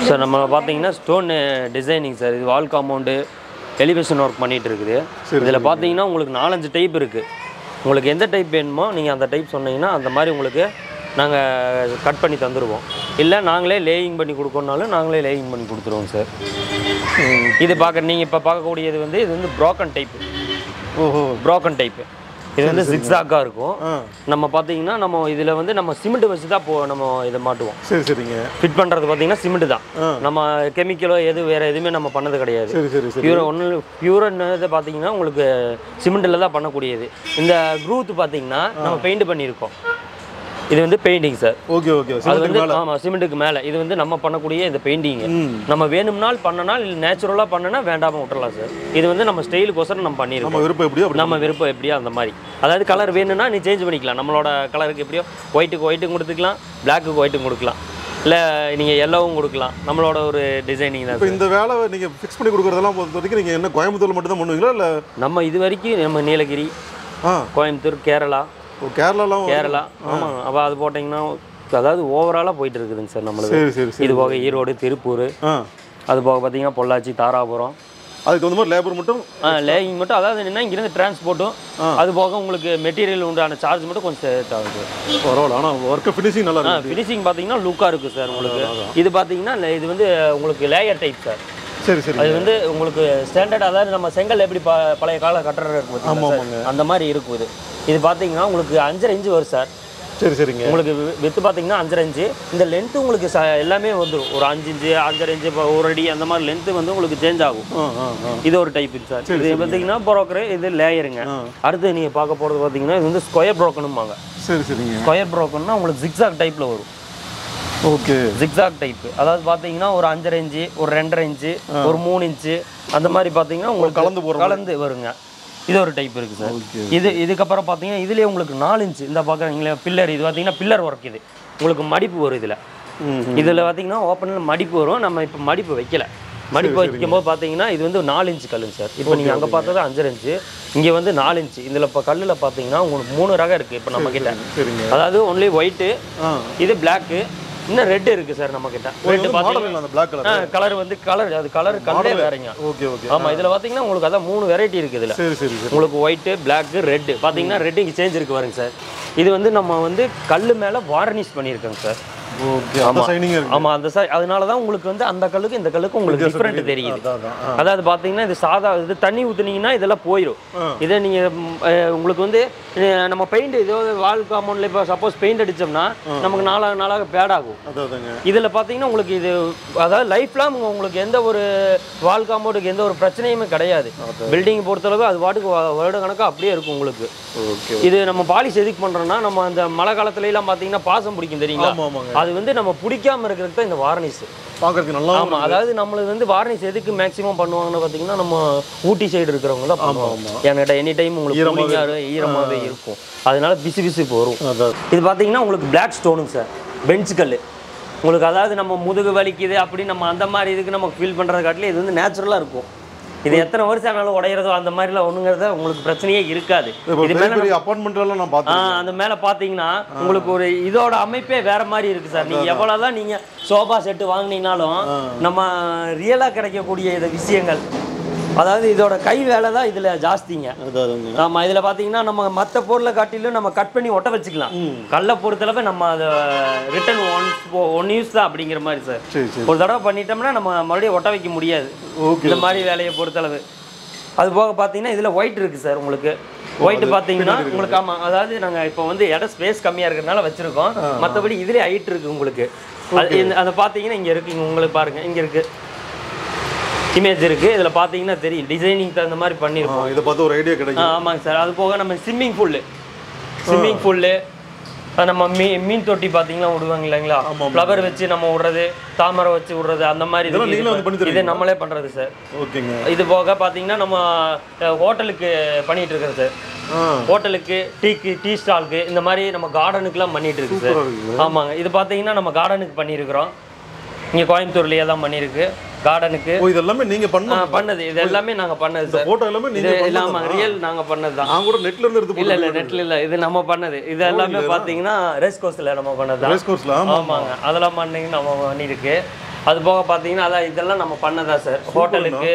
Sir நம்ம பார்த்தீங்கன்னா stone designing sir இது வால் காம்பவுண்டு எலிவேஷன் ஒர்க் பண்ணிட்டு இருக்குது இதில் பார்த்தீங்கன்னா உங்களுக்கு நாலஞ்சு டைப் இருக்குது உங்களுக்கு எந்த டைப் வேணுமோ நீங்கள் அந்த டைப் சொன்னீங்கன்னா அந்த மாதிரி உங்களுக்கு நாங்கள் கட் பண்ணி தந்துடுவோம் இல்லை நாங்களே லேயிங் பண்ணி கொடுக்கணுனாலும் நாங்களே லேயிங் பண்ணி கொடுத்துருவோம் சார் இது பார்க்க நீங்கள் இப்போ பார்க்கக்கூடியது வந்து இது வந்து ப்ரோக்கன் டைப் ஓஹோ ப்ரோக்கன் டைப்பு இது வந்து சிக்ஸாக்காக இருக்கும் ஆ நம்ம பார்த்தீங்கன்னா நம்ம இதில் வந்து நம்ம சிமெண்ட் வச்சு தான் போ நம்ம இதை மாட்டுவோம் சரி சரிங்க ஃபிட் பண்ணுறது பார்த்தீங்கன்னா சிமெண்ட் தான் ஆ. நம்ம கெமிக்கலோ எது வேறு எதுவுமே நம்ம பண்ணது கிடையாது சரி சரி சரி பியூர் ஒன்று பியூரன்னு பார்த்தீங்கன்னா உங்களுக்கு சிமெண்ட்டில் தான் பண்ணக்கூடியது இந்த க்ரூத் பார்த்தீங்கன்னா நம்ம பெயிண்ட் பண்ணியிருக்கோம் இது வந்து பெயிண்டிங் சார் ஓகே ஓகே அது வந்து ஆமாம் சிமெண்ட்டுக்கு மேலே இது வந்து நம்ம பண்ணக்கூடிய இந்த பெயிண்டிங் ம் நம்ம வேணும்னால் பண்ணனால் இல்லை நேச்சுரலாக பண்ணனா வேண்டாம விட்டுறலாம் சார் இது வந்து நம்ம ஸ்டைலுக்கோசரம் நம்ம பண்ணியிருக்கோம் நம்ம விருப்பம் எப்படியோ அப்படி நம்ம விருப்பம் எப்படியோ அந்த மாதிரி அதாவது கலர் வேணும்னா நீ சேஞ்ச் பண்ணிக்கலாம் நம்மளோட கலருக்கு எப்படியோ ஒயிட்டுக்கு ஒயிட்டும் கொடுத்துக்கலாம் பிளாக்குக்கு ஒயிட்டும் கொடுக்கலாம் இல்லை நீங்கள் எல்லோவும் கொடுக்கலாம் நம்மளோட ஒரு டிசைனிங் தான் இப்போ இந்த வேலை நீங்கள் ஃபிக்ஸ் பண்ணி கொடுக்குறதெல்லாம் பொறுத்த வரைக்கும் நீங்கள் என்ன கோயம்புத்தூர்ல மட்டும் தான் பண்ணுவீங்களா இல்லை நம்ம இது வரைக்கும் நம்ம நீலகிரி ஆ கோயம்புத்தூர் கேரளா ஓ கேரளாலாம் கேரளா ஆமாம் அப்போ அது போட்டிங்கன்னா அதாவது ஓவராலாக போயிட்டு இருக்குதுங்க சார் நம்மளுக்கு சரி சரி சரி இது போக ஈரோடு திருப்பூர் ஆ அது போக பார்த்தீங்கன்னா பொள்ளாச்சி தாராபுரம் அதுக்கு தகுந்த மாதிரி லேபர் மட்டும் லேயிங் மட்டும் அதாவது என்னன்னா இங்கேருந்து டிரான்ஸ்போர்ட்டும் அது போக உங்களுக்கு மெட்டீரியல் உண்டான சார்ஜ் மட்டும் கொஞ்சம் சேர்த்து ஆகுது பரவாயில்ல ஆனால் ஒர்க்கு ஃபினிஷிங் நல்லா ஆ இருக்கு ஃபினிஷிங் பார்த்தீங்கன்னா லுக்காக இருக்குது சார் உங்களுக்கு இது பார்த்தீங்கன்னா le- இது வந்து உங்களுக்கு லேயர் டைப் சார் சரி சரி அது வந்து உங்களுக்கு ஸ்டாண்டர்ட் அதாவது நம்ம செங்கல் எப்படி ப பழைய கால கட்டடம் இருக்கு பார்த்தீங்களா ஆமாம் சார்? அந்த மாதிரி இருக்கும் இது இது பார்த்தீங்கன்னா உங்களுக்கு அஞ்சரை இன்ச்சு வரும் சார் சரி சரிங்க உங்களுக்கு வித்து பார்த்தீங்கன்னா அஞ்சரை இன்ச்சு இந்த லென்த்து உங்களுக்கு ச எல்லாமே வந்துடும் ஒரு அஞ்சு இன்ச்சு அஞ்சரை இன்ச்சு இப்போ ஒரு அடி அந்த மாதிரி லென்த்து வந்து உங்களுக்கு சேஞ்ச் ஆகும் ஆ ஆ ஆ இது ஒரு டைப் சார் இது பார்த்தீங்கன்னா ப்ரோக்கரு இது லேயருங்க ஆ. அடுத்து நீங்கள் பார்க்க போகிறது பார்த்தீங்கன்னா இது வந்து ஸ்கொயர் ப்ரோக்கனும்பாங்க சரி சரிங்க ஸ்கொயர் ப்ரோக்கன்னா உங்களுக்கு ஜிக்ஸாக் டைப்பில் வரும் ஓகே ஜிக்ஸாக் டைப் அதாவது பார்த்தீங்கன்னா ஒரு அஞ்சரை இன்ச்சு ஒரு ரெண்டரை இன்ச்சு ஒரு மூணு இன்ச்சு அந்த மாதிரி பார்த்தீங்கன்னா உங்களுக்கு கலந்து போடுற கலந்து வருங்க இது ஒரு டைப் இருக்கு சார் ஓகே இது இதுக்கப்புறம் பார்த்தீங்கன்னா இதுலேயே உங்களுக்கு நாலு இன்ச்சு இந்த பார்க்குறீங்களா பில்லர் இது பார்த்தீங்கன்னா பில்லர் ஒர்க் இது உங்களுக்கு மடிப்பு வரும் இதில் ம் இதில் பார்த்தீங்கன்னா ஓப்பனில் மடிப்பு வரும் நம்ம இப்போ மடிப்பு வைக்கல மடிப்பு வைக்கும்போது பார்த்தீங்கன்னா இது வந்து நாலு இன்ச்சு கல்லுங்க சார் இப்போ நீங்கள் அங்கே பார்த்தது அஞ்சரை இன்ச்சு இங்கே வந்து நாலு இன்ச்சு இதில் இப்போ கல்லில் பார்த்தீங்கன்னா உங்களுக்கு மூணு ரகம் இருக்குது இப்போ நம்ம கிட்ட சரிங்க அதாவது ஒன்லி ஒயிட்டு ஆ இது பிளாக்கு இன்னும் ரெட் இருக்குது சார் நம்ம கிட்ட ரெட் மாடல் பார்த்தீங்கன்னா அந்த பிளாக் கலர் கலர் வந்து கலர் அது கலர் கலரே வேறங்க ஓகே ஓகே ஆமாம் இதில் பார்த்தீங்கன்னா உங்களுக்கு அதான் மூணு வெரைட்டி இருக்குது இதில் சரி சரி சரி உங்களுக்கு ஒயிட்டு பிளாக்கு ரெட்டு பார்த்தீங்கன்னா ரெட்டு இங்கே சேஞ்ச் இருக்கு பாருங்க சார் இது வந்து நம்ம வந்து கல் மேலே வார்னிஷ் பண்ணியிருக்கோங்க சார் ஓகே அந்த சைனிங் இருக்கு ஆமாம் அந்த சார் அதனால தான் உங்களுக்கு வந்து அந்த கல்லுக்கு இந்த கல்லுக்கு உங்களுக்கு டிஃப்ரெண்ட் தெரியுது அதான் அதான் ஆ. அதாவது பார்த்தீங்கன்னா இது சாதா இது தண்ணி ஊற்றுனீங்கன்னா இதெல்லாம் போயிடும் ஆ. இதே நீங்கள் உங்களுக்கு வந்து அஹ், நம்ம பெயிண்ட் ஏதோ வால் காம்பவுண்டில் இப்போ சப்போஸ் பெயிண்ட் அடித்தோம்னா நமக்கு நாளாக நாளாக பேட் ஆகும் அதான் அதாங்க இதில் பார்த்தீங்கன்னா உங்களுக்கு இது அதாவது லைஃப் லாங் உங்களுக்கு எந்த ஒரு வால் காம்பவுண்டுக்கு எந்த ஒரு பிரச்சனையுமே கிடையாது பில்டிங் பொறுத்தளவு அது பாட்டுக்கு வ- வருட கணக்காக அப்படியே இருக்கும் உங்களுக்கு ஓகே இது நம்ம பாலிஷ் எதுக்கு பண்ணுறோம்னா நம்ம அந்த மழை காலத்துல எல்லாம் பார்த்தீங்கன்னா பாசம் பிடிக்கும் தெரியுங்களா ஆமா ஆமாங்க அது வந்து நம்ம பிடிக்காம இருக்கிறதுக்கு தான் இந்த வார்னிஷ் பார்க்கறதுக்கு நல்லா ஆமா அதாவது நம்மளுக்கு வந்து வார்னிஷ் எதுக்கு மேக்ஸிமம் பண்ணுவாங்கன்னு பார்த்தீங்கன்னா நம்ம ஊட்டி சைடு இருக்கிறவங்க தான் பண்ணுவாங்க என்கிட்ட எனி டைம் உங்களுக்கு கூலிங்காக ஈரமாகவே இருக்கும் அதனால பிசு பிசு வரும் அதான் இது பார்த்தீங்கன்னா உங்களுக்கு பிளாக் ஸ்டோனுங்க சார் பெஞ்ச் கல் உங்களுக்கு அதாவது நம்ம முதுகு வலிக்குது அப்படி நம்ம அந்த மாதிரி இதுக்கு நம்ம ஃபீல் பண்ணுறது காட்டிலும் இது வந்து நேச்சுரலாக இருக்கும் இது எத்தனை வருஷம் ஆனாலும் உடையிறதோ அந்த மாதிரிலாம் ஒண்ணுங்கிறத உங்களுக்கு பிரச்சனையே இருக்காது இப்போ இது பெரிய மேலே பெரிய அப்பார்ட்மெண்ட் எல்லாம் நான் ஆ பார்த்தேன் அந்த மேலே பார்த்தீங்கன்னா உங்களுக்கு ஒரு இதோட அமைப்பே வேற மாதிரி இருக்கு சார் நீங்கள் எவ்வளோதான் நீங்கள் சோஃபா செட்டு வாங்குனீங்கனாலும் நம்ம ரியலாக கிடைக்கக்கூடிய இந்த விஷயங்கள் அதாவது இதோட கை வேலை தான் இதில் ஜாஸ்திங்க அதான் அதாங்க ஆமாம் இதில் பார்த்தீங்கன்னா நம்ம மற்ற பொருளை காட்டிலும் நம்ம கட் பண்ணி ஒட்ட வச்சுக்கலாம் கல்லை பொறுத்தளவு நம்ம அதை ரிட்டன் ஒன் ஒன் யூஸ் தான் அப்படிங்கிற மாதிரி சார் சரி சரி ஒரு தடவை பண்ணிட்டோம்னா நம்ம மறுபடியும் ஒட்ட வைக்க முடியாது ஓகே இந்த மாதிரி வேலையை பொறுத்தளவு அது போக பார்த்தீங்கன்னா இதில் ஒயிட் இருக்குது சார் உங்களுக்கு ஒயிட் பார்த்தீங்கன்னா உங்களுக்கு ஆமாம் அதாவது நாங்கள் இப்போ வந்து இடம் ஸ்பேஸ் கம்மியாக இருக்கிறதுனால வச்சுருக்கோம் மற்றபடி இதுலேயே ஹைட் இருக்குது உங்களுக்கு அது இந்த- அதை பார்த்தீங்கன்னா இங்கே இருக்குது இங்கே உங்களுக்கு பாருங்கள் இங்கே இருக்குது இமேஜ் இருக்குது இதில் பார்த்தீங்கன்னா தெரியும் டிசைனிங் தகுந்த மாதிரி பண்ணியிருக்கோம் இதை பார்த்து ஒரு ஐடியா ஆ, கிடைக்கும் ஆமாங்க சார் அது போக நம்ம ஸ்விம்மிங் பூல்லு ஸ்விம்மிங் பூல்லு நம்ம மீ மீன் தொட்டி பார்த்தீங்கன்னா விடுவாங்க இல்லைங்களா ஃப்ளவர் வச்சு நம்ம விடுறது தாமரை வச்சு விடுறது அந்த மாதிரி இதெல்லாம் இதுக்கு நீங்களே வந்து பண்ணி இது தருவீங்களா? நம்மளே பண்ணுறது சார் ஓகேங்க இது போக பார்த்தீங்கன்னா நம்ம அஹ், ஹோட்டலுக்கு பண்ணிட்டு இருக்கிறது சார் ஆ ஹோட்டலுக்கு டீக்கு டீ ஸ்டாலுக்கு இந்த மாதிரி நம்ம கார்டனுக்குலாம் பண்ணிட்டு இருக்கு சார் சூப்பரா இருக்குங்க. ஆமாங்க இது பார்த்தீங்கன்னா நம்ம கார்டனுக்கு பண்ணியிருக்கிறோம் இங்கே கோயம்புத்தூர்லேயே தான் பண்ணியிருக்கு கார்டனுக்கு ஓ இது எல்லாமே நீங்க பண்ண பண்ணது இது எல்லாமே நாங்கள் பண்ணது சார் போட்டோ எல்லாமே இது நீங்க இல்லாமல் பண்ணது ரியல் நாங்கள் பண்ணது தான் நான் கூட நெட்ல இருந்து எடுத்து இல்ல இல்ல நெட்ல இல்ல இது நம்ம பண்ணது இது எல்லாமே பாத்தீங்கன்னா ரேஸ் கோர்ஸ்ல நம்ம பண்ணது தான் ரேஸ் கோர்ஸ்ல ஆமா ஆமாங்க அதெல்லாம் பண்ணி நம்ம பண்ணிருக்கு அது போக பார்த்தீங்கன்னா அதான் இதெல்லாம் நம்ம பண்ணதா சார் ஹோட்டலுக்கு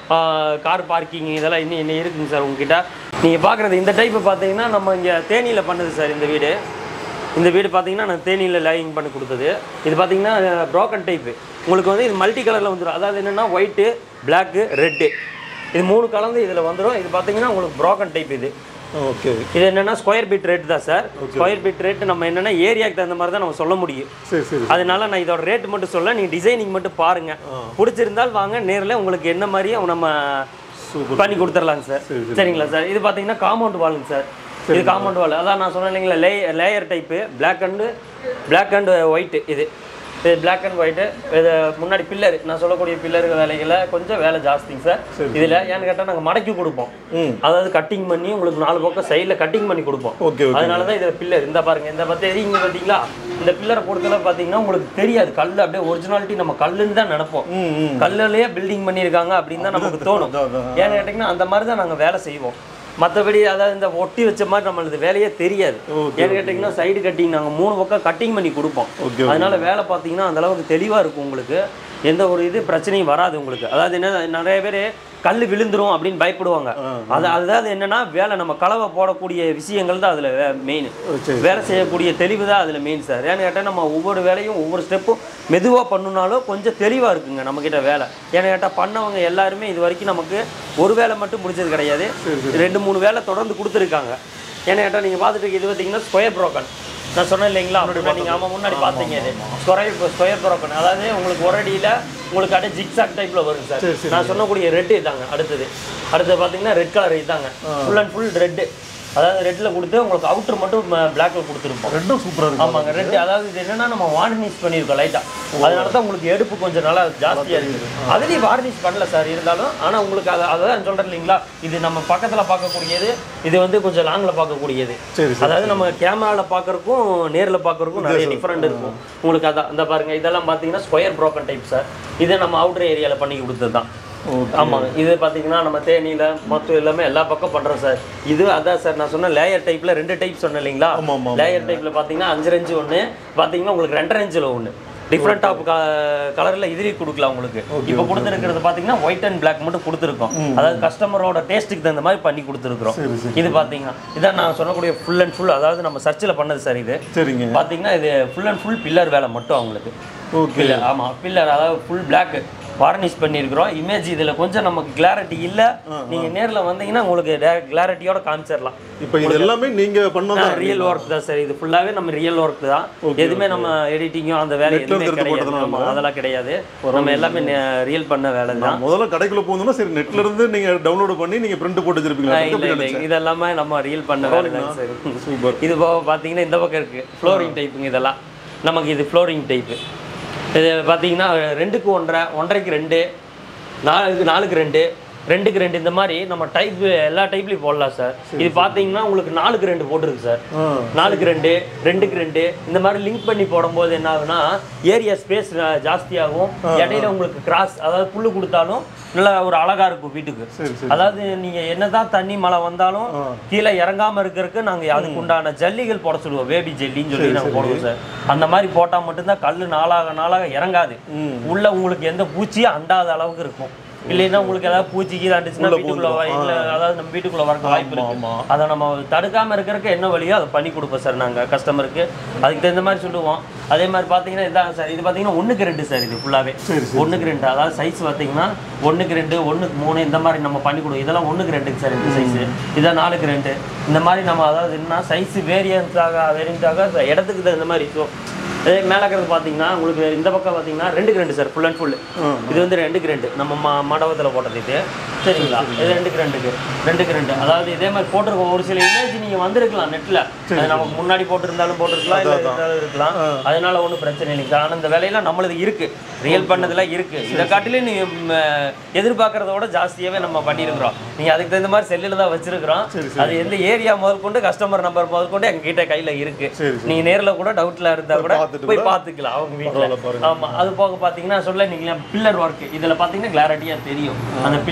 கார் பார்க்கிங் இதெல்லாம் இன்னும் இன்னும் இருக்குங்க சார் உங்ககிட்ட நீங்கள் பார்க்குறது இந்த டைப்பு பார்த்தீங்கன்னா நம்ம இங்கே தேனியில் பண்ணுது சார் இந்த வீடு இந்த வீடு பார்த்தீங்கன்னா நான் தேனியில் லைனிங் பண்ணி கொடுத்தது இது பார்த்தீங்கன்னா ப்ரோக்கன் டைப்பு உங்களுக்கு வந்து இது மல்டி கலரில் வந்துடும் அதாவது என்னென்னா ஒயிட்டு பிளாக்கு ரெட்டு இது மூணு கலந்து இதில் வந்துடும் இது பார்த்தீங்கன்னா உங்களுக்கு ப்ரோக்கன் டைப் இது ஓகே இது என்னென்னா ஸ்கொயர் பீட் ரேட் தான் சார் ஸ்கொயர் பீட் ரேட் நம்ம என்னென்னா ஏரியாவுக்கு தகுந்த மாதிரி தான் நம்ம சொல்ல முடியும் சரி சரி அதனால நான் இதோட ரேட் மட்டும் சொல்ல நீங்கள் டிசைனிங் மட்டும் பாருங்க பிடிச்சிருந்தால் வாங்க நேரில் உங்களுக்கு என்ன மாதிரியே நம்ம சூப்பர் பண்ணி கொடுத்துர்லாங்க சார் சரிங்களா சார் இது பார்த்தீங்கன்னா காம்பவுண்ட் வாலுங்க சார் இது காம்பவுண்ட் வால் அதான் நான் சொன்னேன் இல்லைங்களா லே layer type black and black and white இது இது பிளாக் அண்ட் ஒயிட்டு இது முன்னாடி பில்லர் நான் சொல்லக்கூடிய பில்லர் வேலைகளை கொஞ்சம் வேலை ஜாஸ்திங்க சார் இதில் ஏன்னு கேட்டால் நாங்கள் மடக்கி கொடுப்போம் ம் அதாவது கட்டிங் பண்ணி உங்களுக்கு நாலு பக்கம் சைடில் கட்டிங் பண்ணி கொடுப்போம் ஓகே ஓகே அதனால தான் இதில் பில்லர் இந்த பாருங்க இந்த பத்தி இங்கே பார்த்தீங்களா இந்த பில்லரை பொறுத்தளவு பார்த்தீங்கன்னா உங்களுக்கு தெரியாது கல் அப்படியே ஒரிஜினாலிட்டி நம்ம கல்லுன்னு தான் நினைப்போம் ம் ம் கல்லுலயே பில்டிங் பண்ணியிருக்காங்க அப்படின்னு தான் நமக்கு தோணும் அதான், அதான். ஏன்னு கேட்டிங்கன்னா அந்த மாதிரி தான் நாங்கள் வேலை செய்வோம் மற்றபடி அதாவது இந்த ஒட்டி வச்ச மாதிரி நம்மளுக்கு வேலையே தெரியாது Okay, ஏன்னு கேட்டிங்கன்னா சைடு கட்டிங் நாங்கள் மூணு பக்கம் கட்டிங் பண்ணி கொடுப்போம் ஓகே அதனால வேலை பார்த்தீங்கன்னா அந்த அளவுக்கு தெளிவாக இருக்கும் உங்களுக்கு எந்த ஒரு இது பிரச்சனையும் வராது உங்களுக்கு அதாவது என்ன நிறைய பேர் கல் விழுந்துரும் அப்படின்னு பயப்படுவாங்க அது அதாவது என்னன்னா வேலை நம்ம கலவை போடக்கூடிய விஷயங்கள் தான் அதில் மெயின் சரி வேலை செய்யக்கூடிய தெளிவு தான் அதில் மெயின் சார் ஏன்னு கேட்டால் நம்ம ஒவ்வொரு வேலையும் ஒவ்வொரு ஸ்டெப்பும் மெதுவாக பண்ணுனாலும் கொஞ்சம் தெளிவாக இருக்குங்க நம்மக்கிட்ட வேலை ஏன்னு கேட்டால் பண்ணவங்க எல்லாருமே இது வரைக்கும் நமக்கு ஒரு வேலை மட்டும் முடிச்சது கிடையாது ரெண்டு மூணு வேலை தொடர்ந்து கொடுத்துருக்காங்க ஏன்னு கேட்டால் நீங்கள் பார்த்துட்டு இருக்கு, இது பார்த்தீங்கன்னா ஸ்கொயர் ப்ரோக்கன் நான் சொன்னேன் இல்லைங்களா நீங்கள் ஆமாம் முன்னாடி பார்த்தீங்க இது ஸ்கொயர் ஸ்கொயர் ப்ரோக்கன் அதாவது உங்களுக்கு ஒரு அடியில் உங்களுக்கு அப்படியே ஜிக்ஸாக் டைப்பில் வரும் சார் சரி, சரி. நான் சொன்னக்கூடிய ரெட் இதாங்க அடுத்தது அடுத்தது பார்த்தீங்கன்னா ரெட் கலர் இதாங்க ஃபுல் அண்ட் ஃபுல் ரெட்டு அதாவது ரெட்டில் கொடுத்து உங்களுக்கு அவுட்டர் மட்டும் பிளாக்ல கொடுத்துருப்போம் ரெண்டும் சூப்பரா இருக்கு ஆமாங்க ரெட் அதாவது இது என்னன்னா நம்ம வார்னிஷ் பண்ணியிருக்கோம் லைட்டா அதனால தான் உங்களுக்கு எடுப்பு கொஞ்சம் நல்லா ஜாஸ்தியா இருக்குது அதுலேயும் வார்னிஷ் பண்ணல சார் இருந்தாலும் ஆனா உங்களுக்கு அதை அதான் சொல்றேன் இல்லைங்களா இது நம்ம பக்கத்துல பார்க்கக்கூடியது இது வந்து கொஞ்சம் லாங்ல பார்க்கக்கூடியது சரி சரி அதாவது நம்ம கேமரால பார்க்கறதுக்கும் நேர்ல பார்க்கறதுக்கும் நிறைய டிஃபரெண்ட் இருக்கும் உங்களுக்கு அதான் இந்த பாருங்க இதெல்லாம் பார்த்தீங்கன்னா ஸ்கொயர் ப்ரோக்கன் டைப் சார் இது நம்ம அவுட்டர் ஏரியால பண்ணி கொடுத்தது தான் ஓகே ஆமாங்க இது பார்த்தீங்கன்னா நம்ம தேனியில் மொத்தம் எல்லாமே எல்லா பக்கம் பண்ணுறோம் சார் இது அதான் சார் நான் சொன்ன லேயர் டைப்பில் ரெண்டு டைப் சொன்னேன் இல்லைங்களா ஆமா, ஆமா, ஆமா. லேயர் டைப்பில் பார்த்தீங்கன்னா அஞ்சு ரெஞ்சு ஒன்று பார்த்தீங்கன்னா உங்களுக்கு ரெண்டரை இன்ச்சில் ஒன்று டிஃப்ரெண்ட் ஆஃப் கலரில் இதுலேயும் கொடுக்கலாம் உங்களுக்கு இப்போ கொடுத்துருக்கிறது பார்த்தீங்கன்னா ஒயிட் அண்ட் பிளாக் மட்டும் கொடுத்துருக்கோம் அதாவது கஸ்டமரோட டேஸ்ட்டுக்கு தகுந்த மாதிரி பண்ணி கொடுத்துருக்குறோம் சரி சரி இது பார்த்தீங்கன்னா இதான் நான் சொல்லக்கூடிய ஃபுல் அண்ட் ஃபுல் அதாவது நம்ம சர்ச்சில் பண்ணது சார் இது சரிங்க பார்த்தீங்கன்னா இது ஃபுல் அண்ட் ஃபுல் பில்லர் வேலை மட்டும் அவங்களுக்கு ஓகே பில்லர் ஆமாம் பில்லர் அதாவது ஃபுல் பிளாக் வார்னிஷ் பண்ணியிருக்கிறோம் இமேஜ் இதில் கொஞ்சம் நமக்கு கிளாரிட்டி இல்லை நீங்கள் நேரில் வந்தீங்கன்னா உங்களுக்கு கிளாரிட்டியோட காமிச்சிடலாம் இப்போ இது எல்லாமே நீங்க பண்ணதான் ரியல் ஒர்க் தான் சார் இது ஃபுல்லாகவே நம்ம ரியல் ஒர்க் தான் எதுவுமே நம்ம எடிட்டிங்கோ அந்த வேலை Netல எதுவுமே இருந்து எடுத்து கிடையாது போட்டதெல்லாம் ஆமா, அதெல்லாம் கிடையாது நம்ம எல்லாமே ரியல் பண்ண வேலை தான் நான் முதல்ல கடைக்குள்ள போகணும்னா சரி நெட்ல இருந்து நீங்க டவுன்லோட் பண்ணி நீங்க பிரிண்ட் போட்டு வச்சிருப்பீங்களா இல்லை இல்லை இதெல்லாமே நம்ம ரியல் பண்ண வேலை தான் சார் சூப்பர் இது போக பார்த்தீங்கன்னா இந்த பக்கம் இருக்குது ஃப்ளோரிங் டைப்புங்க இதெல்லாம் நமக்கு இது ஃப்ளோரிங் டைப்பு இது பார்த்தீங்கன்னா ரெண்டுக்கு ஒன்றரை ஒன்றரைக்கு ரெண்டு நாலுக்கு நாலுக்கு ரெண்டு ரெண்டுக்கு ரெண்டு இந்த மாதிரி நம்ம டைப் எல்லா டைப்லையும் போடலாம் சார் இது பார்த்தீங்கன்னா உங்களுக்கு நாலுக்கு ரெண்டு போட்டிருக்கு சார் ஆ நாலுக்கு ரெண்டு ரெண்டுக்கு ரெண்டு இந்த மாதிரி லிங்க் பண்ணி போடும்போது என்ன ஆகுனா ஏரியா ஸ்பேஸ் ஜாஸ்தியாகும் இடையில உங்களுக்கு கிராஸ் அதாவது புல்லு கொடுத்தாலும் நல்லா ஒரு அழகா இருக்கும் வீட்டுக்கு சரி சரி அதாவது நீங்க என்னதான் தண்ணி மழை வந்தாலும் கீழே இறங்காம இருக்கிறதுக்கு நாங்க அதுக்கு உண்டான ஜல்லிகள் போட சொல்லுவோம் பேபி ஜல்லின்னு சொல்லி நாங்க போடுவோம் சார் அந்த மாதிரி போட்டா மட்டும்தான் கல்லு நாளாக நாளாக இறங்காது ம் உள்ள உங்களுக்கு எந்த பூச்சியும் அண்டாத அளவுக்கு இருக்கும் இல்லைன்னா உங்களுக்கு ஏதாவது பூச்சிக்கு அண்டுச்சுன்னா வீட்டுக்குள்ள வா- இல்ல அதாவது நம்ம வீட்டுக்குள்ள வரக்கு வாய்ப்பு இருக்கு ஆமா அதை நம்ம தடுக்காம இருக்கிறதுக்கு என்ன வழியோ அதை பண்ணி கொடுப்போம் சார் நாங்க கஸ்டமருக்கு அதுக்கு தகுந்த மாதிரி சொல்லுவோம் அதே மாதிரி பார்த்தீங்கன்னா இதாங்க சார் இது பார்த்தீங்கன்னா ஒண்ணுக்கு ரெண்டு சார் இது ஃபுல்லாவே சரி சரி ஒண்ணுக்கு ரெண்டு அதாவது சைஸ் பார்த்தீங்கன்னா ஒண்ணுக்கு ரெண்டு ஒண்ணுக்கு மூணு இந்த மாதிரி நம்ம பண்ணி கொடுவோம் இதெல்லாம் ஒண்ணுக்கு ரெண்டுக்கு சார் இந்த சைஸ் இதான் நாலுக்கு ரெண்டு இந்த மாதிரி நம்ம அதாவது என்ன சைஸ் வேரியன்ஸாக வேரியன்ஸாக இடத்துக்கு தகுந்த மாதிரி ஸோ அதே மேலே இருக்கிறது பார்த்தீங்கன்னா உங்களுக்கு இந்த பக்கம் பார்த்தீங்கன்னா ரெண்டுக்கு ரெண்டு சார் ஃபுல் அண்ட் ஃபுல் ஆ இது வந்து ரெண்டுக்கு ரெண்டு நம்ம ம மண்டபத்தில் போட்டது இது சரிங்களா இது ரெண்டுக்கு ரெண்டுக்கு ரெண்டுக்கு ரெண்டு அதாவது இதே மாதிரி போட்டிருக்கோம் ஒரு சில இமேஜ் நீங்கள் வந்திருக்கலாம் நெட்டில் அது நமக்கு முன்னாடி போட்டிருந்தாலும் போட்டிருக்கலாம் இல்லை இருந்தாலும் இருக்கலாம் அதனால ஒன்றும் பிரச்சனை இல்லைங்க ஆனால் இந்த வேலையெல்லாம் நம்மளுது இருக்கு ரியல் பண்ணதுல இருக்கு இதை காட்டிலும் நீ எதிர்பார்க்கறத விட ஜாஸ்தியாகவே நம்ம பண்ணியிருக்கிறோம் நீங்கள் அதுக்கு தகுந்த மாதிரி செல்லில் தான் வச்சிருக்கிறோம் சரி, அது எந்த ஏரியா முதல் கொண்டு கஸ்டமர் நம்பர் முதல் கொண்டு எங்க கிட்ட கையில் இருக்கு சரி, நீங்க நேர்ல கூட டவுட்ல இருந்தா கூட பார்த்துட்டு போய் பார்த்துக்கலாம் அவங்க பரவாயில்ல, வீட்டில் பாருங்க. ஆமா அது போக பாத்தீங்கன்னா சொல்ல நீங்க பில்லர் ஒர்க் இதுல பாத்தீங்கன்னா கிளாரிட்டியா தெரியும் அந்த பில்லர் வந்து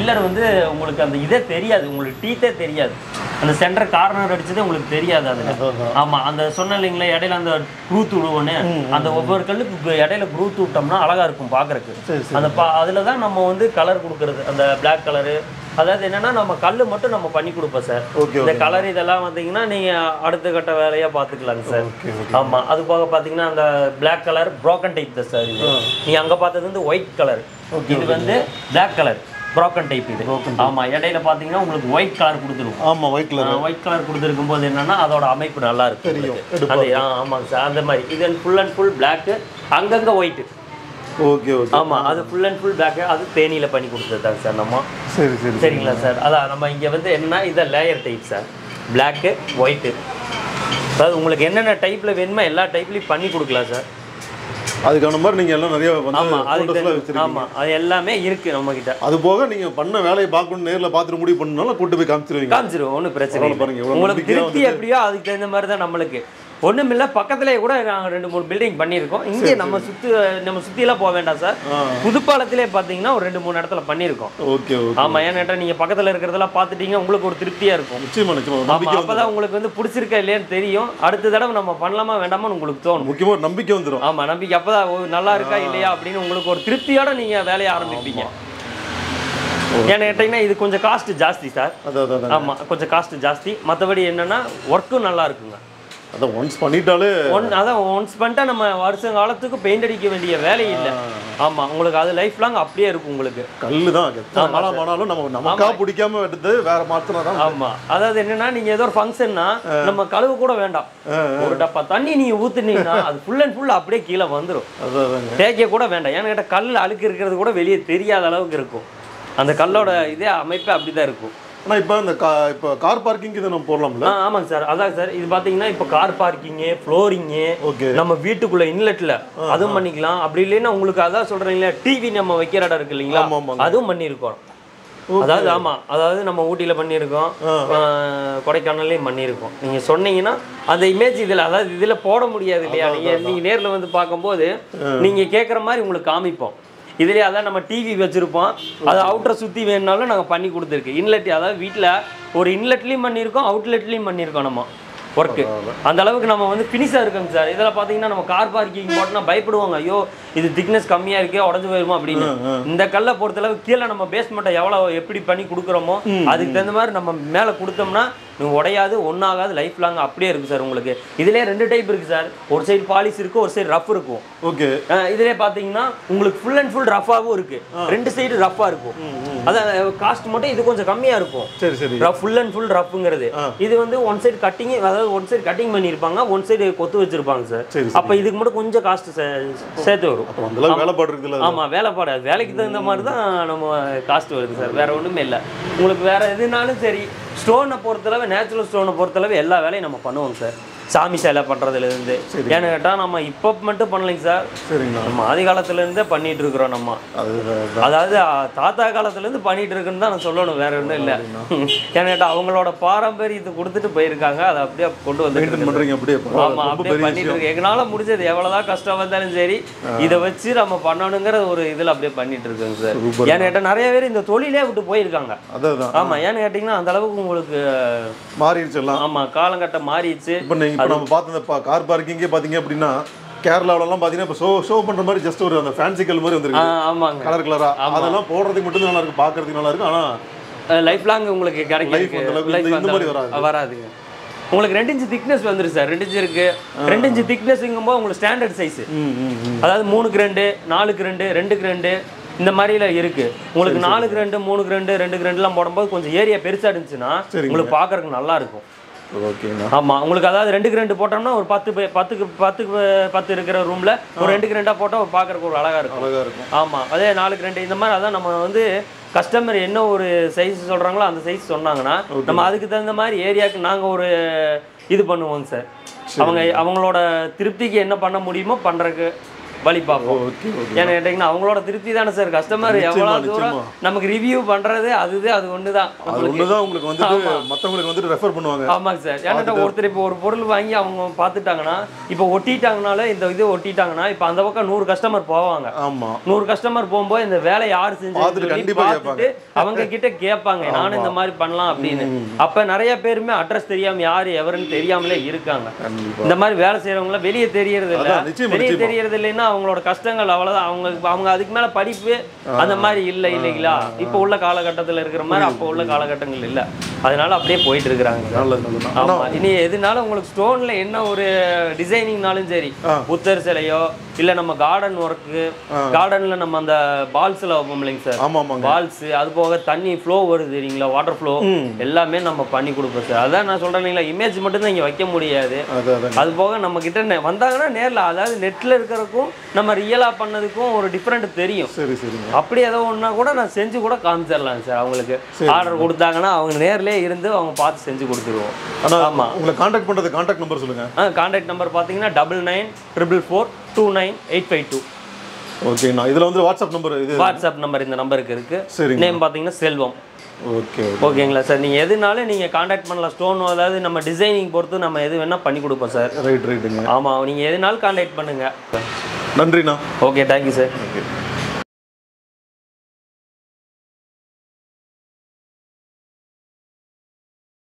வந்து உங்களுக்கு அந்த இதே தெரியாது உங்களுக்கு டீத்தே தெரியாது அந்த சென்டர் கார்னர் அடிச்சதே உங்களுக்கு தெரியாது அதுல ஆமா அந்த சொன்ன இல்லைங்களா இடையில அந்த குரூத் விடுவோன்னு அந்த ஒவ்வொரு கல்லுக்கு கு- இடையில குரூத் விட்டோம்னா அழகா இருக்கும் பாக்குறதுக்கு சரி, அந்த பா அதில் தான் நம்ம வந்து கலர் கொடுக்கறது அந்த Black கலரு அதாவது என்னன்னா நம்ம கல் மட்டும் நம்ம பண்ணி கொடுப்போம் சார் ஓகே இந்த கலர் இதெல்லாம் வந்தீங்கன்னா நீங்க அடுத்த கட்ட வேலையா பார்த்துக்கலாங்க சார் ஆமா அது போக பாத்தீங்கன்னா அந்த Black கலர் broken டைப் தான் சார் இது நீங்க அங்க பார்த்தது வந்து ஒயிட் கலர் இது வந்து Black கலர் broken டைப் இது ஆமா இடையில பாத்தீங்கன்னா உங்களுக்கு ஒயிட் கலர் கொடுத்துருவோம் ஆமா ஒயிட் கலர் ஒயிட் கலர் கொடுத்துருக்கும் போது என்னன்னா அதோட அமைப்பு நல்லா இருக்கும் தெரியும். உங்களுக்கு. அது ஆ, ஆமாங்க சார் அந்த மாதிரி இது ஃபுல் அண்ட் ஃபுல் Black அங்கங்க ஒயிட் ஓகே ஓகே ஆமா அது ஃபுல் அண்ட் ஃபுல் Black அது தேனியில பண்ணி கொடுத்துருந்தாங்க சார் நம்ம சரி சரி சரிங்களா சார் அதான் நம்ம இங்கே வந்து என்ன இதை layer type sir black white அதாவது உங்களுக்கு என்னென்ன டைப்பில் வேணுமோ எல்லா டைப்லையும் பண்ணி கொடுக்கலாம் சார் அதுக்கான மாதிரி நீங்க எல்லாம் நிறைய வந்து ஆமாம் அதுக்கு photos-லாம் வச்சிருக்கீங்க ஆமாம் அது எல்லாமே இருக்குது நம்மக்கிட்ட அது போக நீங்க பண்ண வேலையை பார்க்கணும் நேர்ல பார்த்துட்டு முடிவு பண்ணனால கூட்டு போய் காமிச்சிருவீங்க காமிச்சிருவோம் ஒன்றும் பிரச்சனை பரவாயில்ல இல்லை பாருங்க, எவ்வளவு உங்களுக்கு நம்பிக்கையா திருப்தி எப்படியோ அதுக்கு தகுந்த மாதிரி தான் நம்மளுக்கு ஒன்றும் இல்லை பக்கத்துலேயே கூட நாங்கள் ரெண்டு மூணு பில்டிங் பண்ணியிருக்கோம் இங்கே நம்ம சுற்றி நம்ம சுற்றிலாம் போக வேண்டாம் சார் புதுப்பாலத்திலே பார்த்தீங்கன்னா ஒரு ரெண்டு மூணு இடத்துல பண்ணியிருக்கோம் ஓகே ஓகே ஆமாம் ஏன்னா நீங்கள் பக்கத்தில் இருக்கிறதெல்லாம் பார்த்துட்டீங்க உங்களுக்கு ஒரு திருப்தியாக இருக்கும் நிச்சயமா நிச்சயமா ஒரு ஆமா நம்பிக்கை அப்பதான் உங்களுக்கு வந்து பிடிச்சிருக்கா இல்லையான்னு தெரியும் அடுத்த தடவை நம்ம பண்ணலாமா வேண்டாமான்னு உங்களுக்கு தோணும் முக்கியமா ஒரு நம்பிக்கை வந்துரும் ஆமா நம்பிக்கை அப்பதான் ஓ, நல்லா இருக்கா இல்லையா அப்படின்னு உங்களுக்கு ஒரு திருப்தியோட நீங்க வேலையை ஆரம்பிப்பீங்க ஏன்னு கேட்டீங்கன்னா இது கொஞ்சம் காஸ்ட் ஜாஸ்தி சார் அதான் அதான், அதான் ஆமா கொஞ்சம் காஸ்ட் ஜாஸ்தி மற்றபடி என்னன்னா ஒர்க்கும் நல்லா இருக்குங்க அதான் ஒன்ஸ் பண்ணிட்டாலே ஒன் அதான் ஒன்ஸ் பண்ணிட்டா நம்ம வருஷம் காலத்துக்கு பெயிண்ட் அடிக்க வேண்டிய வேலை இல்லை ஆமா உங்களுக்கு அது லைஃப் லாங் அப்படியே இருக்கும் உங்களுக்கு கல்லு தான் எத்தனை நாளாக ஆனாலும் நம்ம நமக்கா பிடிக்காம எடுத்து வேற மாத்தினா தான் ஆமா அதாவது என்னன்னா நீங்க ஏதோ ஒரு ஃபங்க்ஷன்னா நம்ம கழுவு கூட வேண்டாம் ஒரு டப்பா தண்ணி நீங்க ஊத்துனீங்கன்னா அது ஃபுல் அண்ட் ஃபுல் அப்படியே கீழே வந்துரும் அதான் அதாங்க தேய்க்க கூட வேண்டாம் ஏன்னு கேட்டால் கல் அழுக்கு இருக்கிறது கூட வெளியே தெரியாத அளவுக்கு இருக்கும் அந்த கல்லோட இதே அமைப்பே அப்படிதான் இருக்கும் ஆனா இப்போ இந்த கா இப்போ கார் பார்க்கிங் இதை நம்ம போடலாம்ல ஆ ஆமாங்க சார் அதான் சார் இது பார்த்தீங்கன்னா இப்போ கார் பார்க்கிங்கு ஃப்ளோரிங்கு ஓகே நம்ம வீட்டுக்குள்ள இன்லெட்ல அதுவும் பண்ணிக்கலாம் அப்படி இல்லைன்னா உங்களுக்கு அதான் சொல்றீங்களா டிவி நம்ம வைக்கிற இடம் இருக்கு இல்லைங்களா ஆமா, ஆமாங்க. அதுவும் பண்ணியிருக்கோம் அதாவது ஆமா அதாவது நம்ம ஊட்டியில பண்ணியிருக்கோம் ஆ, கொடைக்கானல்லையும் பண்ணியிருக்கோம் நீங்க சொன்னீங்கன்னா அந்த இமேஜ் இதுல அதாவது இதுல போட முடியாது இல்லையா நீங்க நீங்க நேர்ல வந்து பார்க்கும்போது நீங்க கேட்குற மாதிரி உங்களுக்கு காமிப்போம் இதுலயே அதான் நம்ம டிவி வச்சிருப்போம் அது அவுட்டரை சுத்தி வேணுனாலும் நாங்க பண்ணி கொடுத்துருக்கு இன்லெட் அதாவது வீட்ல ஒரு இன்லெட்லயும் பண்ணியிருக்கோம் அவுட்லெட்லயும் பண்ணியிருக்கோம் நம்ம ஒர்க்கு அந்த அளவுக்கு நம்ம வந்து ஃபினிஷாக இருக்குங்க சார் இதில் பார்த்தீங்கன்னா நம்ம கார் பார்க்கிங் போட்டோம்னா பயப்படுவாங்க ஐயோ இது திக்னஸ் கம்மியாக இருக்கே உடஞ்சு போயிருமா அப்படின்னு இந்த கல்லை பொறுத்தளவு கீழே நம்ம பேஸ்மெண்ட்டை எவ்வளோ எப்படி பண்ணி கொடுக்குறோமோ அதுக்கு தகுந்த மாதிரி நம்ம மேலே கொடுத்தோம்னா நீங்கள் உடையாது ஒன்றாகாது லைஃப் லாங் அப்படியே இருக்குது சார் உங்களுக்கு இதுலேயே ரெண்டு டைப் இருக்குது சார் ஒரு சைடு பாலிஷ் இருக்கும் ஒரு சைடு ரஃப் இருக்கும் ஓகே அஹ் இதுலயே பாத்தீங்கன்னா உங்களுக்கு ஃபுல் அண்ட் ஃபுல் ரஃபாவும் இருக்கு ரெண்டு சைடு ரஃபா இருக்கும் அதான் காஸ்ட் மட்டும் இது கொஞ்சம் கம்மியா இருக்கும் சரி சரி ரஃப் ஃபுல் அண்ட் ஃபுல் ரஃப்ங்கிறது இது வந்து ஒன் சைடு கட்டிங் அதாவது ஒன் சைடு கட்டிங் பண்ணியிருப்பாங்க ஒன் சைடு கொத்து வச்சிருப்பாங்க சார் சரி, அப்ப இதுக்கு மட்டும் கொஞ்சம் காஸ்ட் சேர்த்து வரும் அப்போ அந்த அளவுக்கு வேலைப்பாடு இருக்குல்ல அது. ஆமா வேலைப்பாடு அது வேலைக்கு தகுந்த மாதிரி தான் நம்ம காஸ்ட் வருது சார் வேற ஒண்ணுமே இல்லை உங்களுக்கு வேற எதுனாலும் சரி ஸ்டோனை பொறுத்தளவு நேச்சுரல் ஸ்டோனை பொறுத்தளவு எல்லா வேலையும் நம்ம பண்ணுவோம் சார் சாமி சேலை பண்றதுல இருந்து ஏன்னு கேட்டா நம்ம இப்போ மட்டும் பண்ணலைங்க சார் சரிங்கண்ணா நம்ம ஆதி காலத்துல இருந்தே பண்ணிட்டு இருக்கிறோம் நம்ம அது அது- அதாவது அ, தாத்தா காலத்துல இருந்து பண்ணிட்டு இருக்குன்னு தான் நான் சொல்லணும் வேற ஒன்றும் இல்லை ஏன்னு கேட்டா அவங்களோட பாரம்பரியத்தை கொடுத்துட்டு போயிருக்காங்க அதை அப்படியே கொண்டு வந்து மெயின்டைன் பண்றீங்க அப்படியே பரவாயில்ல. ஆமா ரொம்ப அப்படியே பெரிய பண்ணிட்டு விஷயம் இருக்கு எங்களால முடிஞ்சது எவ்வளவுதான் கஷ்டம் வந்தாலும் சரி இதை வச்சு நம்ம பண்ணணுங்கிற ஒரு இதுல அப்படியே பண்ணிட்டு இருக்கோங்க சார் Super. ஏன்னு கேட்டா நிறைய பேர் இந்த தொழிலே விட்டு போயிருக்காங்க அதான் அதான் ஆமா ஏன்னு கேட்டீங்கன்னா அந்த அளவுக்கு உங்களுக்கு மாறிடுச்சு எல்லாம் ஆமா காலங்கட்டம் மாறிடுச்சு இப்போ நீங்க இப்போ நம்ம பார்த்த இந்த கார் பார்க்கிங்கே பார்த்தீங்க அப்படின்னா கேரளாவிலலாம் பார்த்தீங்கன்னா இப்போ ஷோ ஷோ பண்ற மாதிரி ஜஸ்ட் ஒரு அந்த ஃபேன்சி கல் மாதிரி ஆ, வந்துருக்கு ஆமாங்க கலர் கலரா அதெல்லாம் போடுறதுக்கு மட்டும் நல்லா இருக்கு பார்க்கறதுக்கு நல்லா இருக்கு ஆனா லைஃப் லாங் உங்களுக்கு Life கிடைக்கும் அந்த அளவுக்கு லைஃப் இந்த- இந்த மாதிரி வராது வராது. வராதுங்க உங்களுக்கு ரெண்டு இன்ச்சு திக்னஸ் வந்துரு சார் ரெண்டு இன்ச்சு இருக்கு ரெண்டு இன்ச்சு திக்னஸ்ங்கும் போது உங்களுக்கு ஸ்டாண்டர்ட் சைஸ் ம் ம் ம் அதாவது மூணுக்கு ரெண்டு நாலுக்கு ரெண்டு ரெண்டுக்கு ரெண்டு இந்த மாதிரில இருக்கு உங்களுக்கு நாலுக்கு ரெண்டு மூணுக்கு ரெண்டு ரெண்டுக்கு ரெண்டுலாம் போடும்போது கொஞ்சம் ஏரியா பெருசா இருந்துச்சுன்னா சரிங்க. உங்களுக்கு பார்க்கறதுக்கு நல்லா இருக்கும் ஓகேண்ணா ஆமா உங்களுக்கு அதாவது ரெண்டுக்கு ரெண்டு போட்டோம்னா ஒரு பத்து பே- பத்துக்கு பத்துக்கு பத்து இருக்கிற ரூம்ல ஒரு ரெண்டுக்கு ரெண்டா போட்டா ஒரு பார்க்கறதுக்கு ஒரு அழகா இருக்கும் அழகா இருக்கும் ஆமா அதே நாலுக்கு ரெண்டு இந்த மாதிரி அதான் நம்ம வந்து கஸ்டமர் என்ன ஒரு சைஸ் சொல்றாங்களோ அந்த சைஸ் சொன்னாங்கன்னா நம்ம அதுக்கு தகுந்த மாதிரி ஏரியாவுக்கு நாங்க ஒரு இது பண்ணுவோங்க சார் அவங்க அவங்களோட திருப்திக்கு என்ன பண்ண முடியுமோ பண்றதுக்கு வழி பார்ப்போம் ஓகே ஓகே ஏன்னு கேட்டிங்கன்னா அவங்களோட திருப்தி தானே சார் கஸ்டமர் எவ்வளோ தூரம் நிச்சயமா. நமக்கு ரிவ்யூ பண்ணுறது அதுவே அது ஒன்று தான் அது ஒண்ணுதான் உங்களுக்கு வந்துட்டு மத்தவங்களுக்கு வந்துட்டு ரெஃபர் பண்ணுவாங்க ஆமாங்க சார் ஏன்னா ஒருத்தர் இப்போ ஒரு பொருள் வாங்கி அவங்க பார்த்துட்டாங்கன்னா இப்போ ஒட்டிட்டாங்கனால இந்த இது ஒட்டிட்டாங்கன்னா இப்போ அந்த பக்கம் நூறு கஸ்டமர் போவாங்க ஆமா நூறு கஸ்டமர் போகும்போது இந்த வேலை யார் செஞ்சு பார்த்துட்டு கண்டிப்பா பார்த்துட்டு அவங்க கிட்ட கேட்பாங்க நானும் இந்த மாதிரி பண்ணலாம் அப்படின்னு அப்ப நிறைய பேருமே அட்ரஸ் தெரியாம யாரு எவருன்னு தெரியாமலே இருக்காங்க கண்டிப்பா இந்த மாதிரி வேலை செய்யறவங்கள வெளியே தெரியறது இல்ல அதான், நிச்சயமா, வெளியே நிச்சயமா. தெரியறது இல்லைன்னா அவங்களோட கஷ்டங்கள் அவ்வளவுதான் அவங்க அவங்க அதுக்கு மேல படிப்பு அந்த மாதிரி இல்ல இல்லைங்களா இப்போ உள்ள காலகட்டத்துல இருக்கிற மாதிரி அப்போ உள்ள காலகட்டங்கள் இல்ல அதனால அப்படியே போயிட்டு இருக்கிறாங்க நல்லது நல்லது ஆமா இனி எதுனாலும் உங்களுக்கு ஸ்டோன்ல என்ன ஒரு டிசைனிங்னாலும் சரி புத்தர் சிலையோ இல்ல நம்ம கார்டன் ஒர்க்கு கார்டன்ல நம்ம அந்த பால்ஸ்ல வைப்போம் இல்லைங்க சார் ஆமா ஆமாங்க பால்ஸ் அது போக தண்ணி ஃப்ளோ வருது தெரியுங்களா வாட்டர் ஃப்ளோ எல்லாமே நம்ம பண்ணி கொடுப்போம் சார் அதான் நான் சொல்றேன் இல்லைங்களா இமேஜ் மட்டும் தான் இங்க வைக்க முடியாது அது அதாங்க அது போக நம்ம கிட்ட நெ- வந்தாங்கன்னா நேர்ல அதாவது நெட்ல இருக்கிறதுக்கும் நம்ம ரியலா பண்ணதுக்கும் ஒரு டிஃப்ரெண்ட் தெரியும் சரி சரிங்க அப்படி ஏதோ ஒன்றா கூட நான் செஞ்சு கூட காமிச்சிடலாம் சார் அவங்களுக்கு ஆர்டர் கொடுத்தாங்கன்னா அவங்க நேர்லயே இருந்து அவங்க பார்த்து செஞ்சு கொடுத்துருவோம் ஆனா ஆமா உங்களை காண்டாக்ட் பண்றது காண்டாக்ட் நம்பர் சொல்லுங்க ஆ கான்டாக்ட் நம்பர் பார்த்தீங்கன்னா double nine triple four two nine eight five two ஓகேண்ணா இதுல வந்து வாட்ஸ்அப் நம்பர் இது வாட்ஸ்அப் நம்பர் இந்த நம்பருக்கு இருக்கு சரிங்க நேம் பார்த்தீங்கன்னா செல்வம் ஓகே ஓகேங்களா சார் நீங்கள் எதுனாலும் நீங்கள் காண்டாக்ட் பண்ணலாம் ஸ்டோன் அதாவது நம்ம டிசைனிங் பொறுத்து நம்ம எது வேணால் பண்ணி கொடுப்போம் சார் ரைட் ரைட்டுங்க ஆமாம் நீங்கள் எதுனாலும் காண்டாக்ட் பண்ணுங்கள் நன்றிண்ணா ஓகே தேங்க்யூ சார் ஓகே